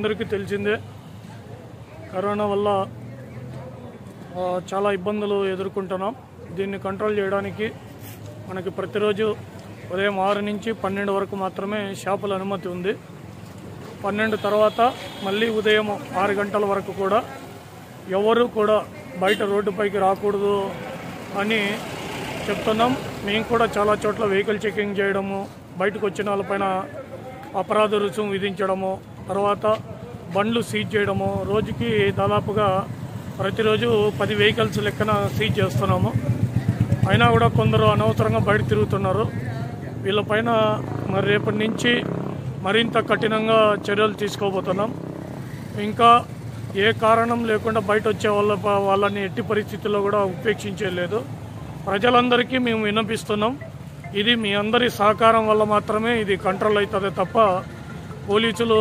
అందరికీ తెలిసిందే కరోనా వల్ల ఆ, చాలా ఇబ్బందులు ఎదుర్కొంటున్నాం దీన్ని కంట్రోల్ చేయడానికి మనకి ప్రతిరోజు ఉదయం ఆరు నుంచి పన్నెండు వరకు మాత్రమే షాపుల అనుమతి ఉంది పన్నెండు తర్వాత మళ్ళీ ఉదయం ఆరు గంటల వరకు కూడా ఎవరు కూడా బయట రోడ్డుపైకి రాకూడదు అని చెప్తున్నాం మేము కూడా చాలా చోట్ల వెహికల్ చెకింగ్ చేయడము బయటకు వచ్చిన వాళ్ళపైన అపరాధ రుసుము విధించడము తర్వాత బండ్లు సీజ్ చేయడము రోజుకి దాదాపుగా ప్రతిరోజు పది వెహికల్స్ లెక్కన సీజ్ చేస్తున్నాము అయినా కూడా కొందరు అనవసరంగా బయట తిరుగుతున్నారు వీళ్ళపైన మరి రేపటి నుంచి మరింత కఠినంగా చర్యలు తీసుకోబోతున్నాం ఇంకా ఏ కారణం లేకుండా బయట వచ్చే వాళ్ళ వాళ్ళని ఎట్టి పరిస్థితుల్లో కూడా ఉపేక్షించలేదు ప్రజలందరికీ మేము విన్నపిస్తున్నాం ఇది మీ అందరి సహకారం వల్ల మాత్రమే ఇది కంట్రోల్ అవుతుంది తప్ప పోలీసులు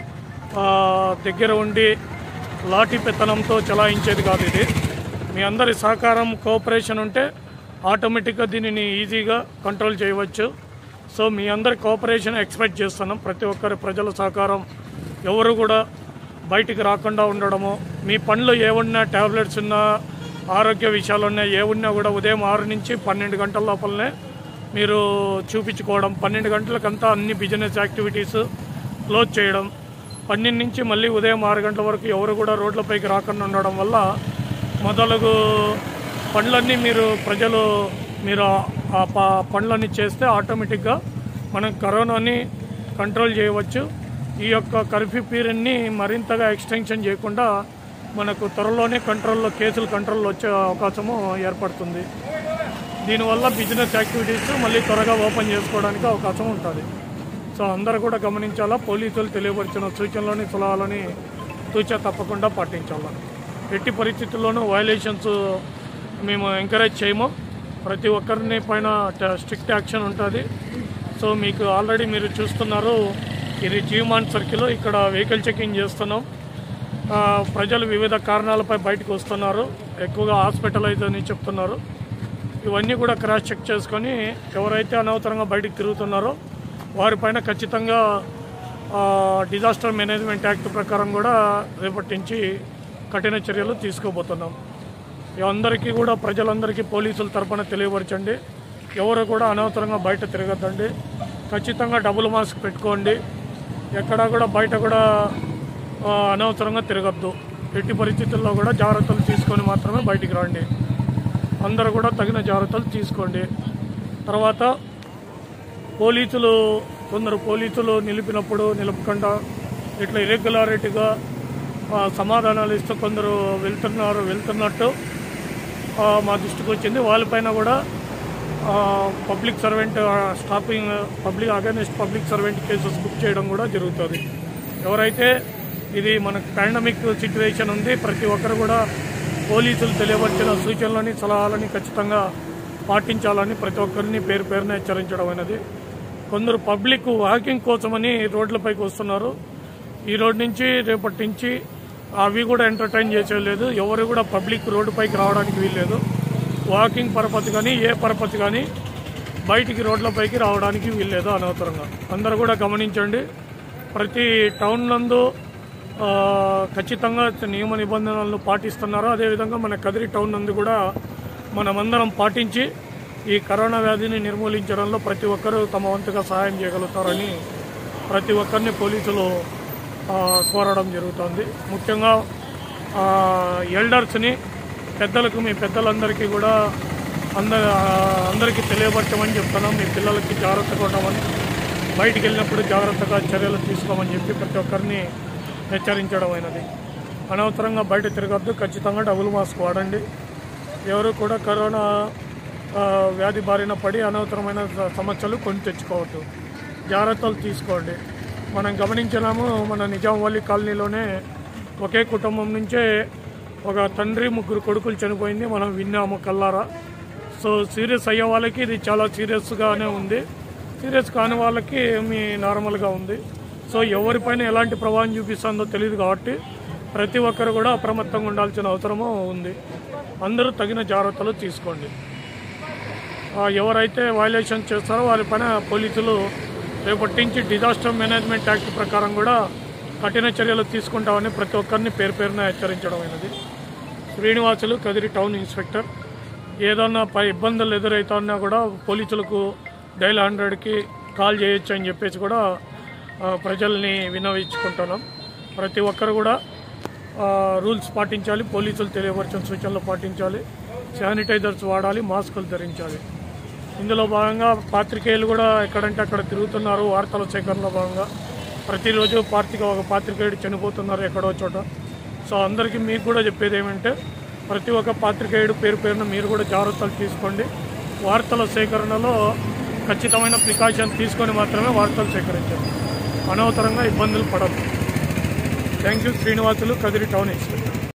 ఆ, దగ్గర ఉండి లాఠీ పెత్తనంతో చలాయించేది కాదు ఇది మీ అందరి సహకారం కోఆపరేషన్ ఉంటే ఆటోమేటిక్గా దీనిని ఈజీగా కంట్రోల్ చేయవచ్చు సో మీ అందరి కోఆపరేషన్ ఎక్స్పెక్ట్ చేస్తున్నాం ప్రతి ఒక్కరి ప్రజల సహకారం ఎవరు కూడా బయటికి రాకుండా ఉండడము మీ పనులు ఏమున్నా ట్యాబ్లెట్స్ ఉన్నా ఆరోగ్య విషయాలు ఉన్నా ఏ ఉన్నా కూడా ఉదయం ఆరు నుంచి పన్నెండు గంటల లోపలనే మీరు చూపించుకోవడం పన్నెండు గంటలకంతా అన్ని బిజినెస్ యాక్టివిటీస్ క్లోజ్ చేయడం పన్నెండు నుంచి మళ్ళీ ఉదయం ఆరు గంటల వరకు ఎవరు కూడా రోడ్లపైకి రాకుండా ఉండడం వల్ల మొదలగు పనులన్నీ మీరు ప్రజలు మీరు ఆ ప- పనులన్నీ చేస్తే ఆటోమేటిక్గా మనం కరోనాని కంట్రోల్ చేయవచ్చు ఈ యొక్క కర్ఫ్యూ పీరియడ్ని మరింతగా ఎక్స్టెన్షన్ చేయకుండా మనకు త్వరలోనే కంట్రోల్లో కేసులు కంట్రోల్లో వచ్చే అవకాశము ఏర్పడుతుంది దీనివల్ల బిజినెస్ యాక్టివిటీస్ మళ్ళీ త్వరగా ఓపెన్ చేసుకోవడానికి అవకాశం ఉంటుంది సో అందరూ కూడా గమనించాలా పోలీసులు తెలియపరిచిన సూచనలని సలహాలని తూచా తప్పకుండా పాటించాలా ఎట్టి పరిస్థితుల్లోనూ వైలేషన్స్ మేము ఎంకరేజ్ చేయము ప్రతి ఒక్కరిని పైన స్ట్రిక్ట్ యాక్షన్ ఉంటుంది సో మీకు ఆల్రెడీ మీరు చూస్తున్నారు ఇది జీవమాన్ సర్కిల్ ఇక్కడ వెహికల్ చెకింగ్ చేస్తున్నాం ఆ, ప్రజలు వివిధ కారణాలపై బయటకు వస్తున్నారు ఎక్కువగా హాస్పిటలైజ్ అని చెప్తున్నారు ఇవన్నీ కూడా క్రాస్ చెక్ చేసుకొని ఎవరైతే అనవసరంగా బయటికి తిరుగుతున్నారో వారిపైన ఖచ్చితంగా ఆ, డిజాస్టర్ మేనేజ్మెంట్ యాక్ట్ ప్రకారం కూడా రేపటి నుంచి కఠిన చర్యలు తీసుకోబోతున్నాం ఇవి అందరికీ కూడా ప్రజలందరికీ పోలీసుల తరపున తెలియపరచండి ఎవరు కూడా అనవసరంగా బయట తిరగద్దండి ఖచ్చితంగా డబుల్ మాస్క్ పెట్టుకోండి ఎక్కడా కూడా బయట కూడా ఆ, అనవసరంగా తిరగద్దు ఎట్టి పరిస్థితుల్లో కూడా జాగ్రత్తలు తీసుకొని మాత్రమే బయటికి రండి అందరూ కూడా తగిన జాగ్రత్తలు తీసుకోండి తర్వాత పోలీసులు కొందరు పోలీసులు నిలిపినప్పుడు నిలపకుండా ఇట్లా ఇరెగ్యులారిటీగా ఆ, సమాధానాలు ఇస్తూ కొందరు వెళ్తున్నారు వెళ్తున్నట్టు ఆ, మా దృష్టికి వచ్చింది వాళ్ళపైన కూడా public servant stopping public against public servant cases book చేయడం కూడా జరుగుతుంది ఎవరైతే ఇది మనకు పాండమిక్ సిచ్యువేషన్ ఉంది ప్రతి ఒక్కరు కూడా పోలీసులు తెలియవచ్చిన సూచనలని సలహాలని ఖచ్చితంగా పాటించాలని ప్రతి ఒక్కరిని పేరు పేరున హెచ్చరించడం అనేది కొందరు పబ్లిక్ వాకింగ్ కోసమని రోడ్లపైకి వస్తున్నారు ఈ రోడ్ నుంచి రేపటి నుంచి అవి కూడా ఎంటర్టైన్ చేసేయలేదు ఎవరు కూడా పబ్లిక్ రోడ్డుపైకి రావడానికి వీల్లేదు వాకింగ్ పరపతి కానీ ఏ పరపతి కానీ బయటికి రోడ్లపైకి రావడానికి వీల్లేదు అనవసరంగా అందరూ కూడా గమనించండి ప్రతి టౌన్ నందు ఆ, ఖచ్చితంగా నియమ నిబంధనలను పాటిస్తున్నారు అదేవిధంగా మన కదిరి టౌన్ నందు కూడా మనమందరం పాటించి ఈ కరోనా వ్యాధిని నిర్మూలించడంలో ప్రతి ఒక్కరూ తమ వంతుగా సహాయం చేయగలుగుతారని ప్రతి ఒక్కరిని పోలీసులు ఆ, కోరడం జరుగుతుంది ముఖ్యంగా ఆ, ఎల్డర్స్ని పెద్దలకు మీ పెద్దలందరికీ కూడా అందరు అందరికీ తెలియపరచమని చెప్తున్నాం మీ పిల్లలకి జాగ్రత్తగా ఉండమని బయటికి వెళ్ళినప్పుడు జాగ్రత్తగా చర్యలు తీసుకోమని చెప్పి ప్రతి ఒక్కరిని హెచ్చరించడం అయినది అనవసరంగా బయట తిరగద్దు ఖచ్చితంగా డబుల్ మాస్క్ వాడండి ఎవరు కూడా కరోనా ఆ, వ్యాధి బారిన పడి అనవసరమైన స- సమస్యలు కొని తెచ్చుకోవద్దు జాగ్రత్తలు తీసుకోండి మనం గమనించినాము మన నిజాంవల్లి కాలనీలోనే ఒకే కుటుంబం నుంచే ఒక తండ్రి ముగ్గురు కొడుకులు చనిపోయింది మనం విన్నాము కల్లారా సో సీరియస్ అయ్యే వాళ్ళకి ఇది చాలా సీరియస్గానే ఉంది సీరియస్ కాని వాళ్ళకి మీ నార్మల్గా ఉంది సో ఎవరిపైన ఎలాంటి ప్రభావం చూపిస్తుందో తెలియదు కాబట్టి ప్రతి ఒక్కరు కూడా అప్రమత్తంగా ఉండాల్సిన అవసరము ఉంది అందరూ తగిన జాగ్రత్తలు తీసుకోండి ఆ, ఎవరైతే వైలేషన్ చేస్తారో వారి పైన పోలీసులు రేపటి నుంచి డిజాస్టర్ మేనేజ్మెంట్ యాక్ట్ ప్రకారం కూడా కఠిన చర్యలు తీసుకుంటామని ప్రతి ఒక్కరిని పేరు పేరున హెచ్చరించడం అయినది శ్రీనివాసులు కదిరి టౌన్ ఇన్స్పెక్టర్ ఏదన్నా పై ఇబ్బందులు ఎదురవుతున్నా కూడా పోలీసులకు డైల్ హండ్రెడ్కి కాల్ చేయొచ్చు అని చెప్పేసి కూడా ఆ, ప్రజల్ని వినవించుకుంటున్నాం ప్రతి ఒక్కరు కూడా ఆ, రూల్స్ పాటించాలి పోలీసులు తెలియపరిచిన సూచనలు పాటించాలి శానిటైజర్స్ వాడాలి మాస్కులు ధరించాలి ఇందులో భాగంగా పాత్రికేయులు కూడా ఎక్కడంటే అక్కడ తిరుగుతున్నారు వార్తల సేకరణలో భాగంగా ప్రతిరోజు పార్తిక ఒక పాత్రికేయుడు చనిపోతున్నారు ఎక్కడో చోట సో అందరికీ మీకు కూడా చెప్పేది ఏమంటే ప్రతి ఒక్క పాత్రికేయుడు పేరు పేరున మీరు కూడా జాగ్రత్తలు తీసుకోండి వార్తల సేకరణలో ఖచ్చితమైన ప్రికాషన్ తీసుకొని మాత్రమే వార్తలు సేకరించండి అనవసరంగా ఇబ్బందులు పడదు thank you Srinivasulu Kadiri town inspector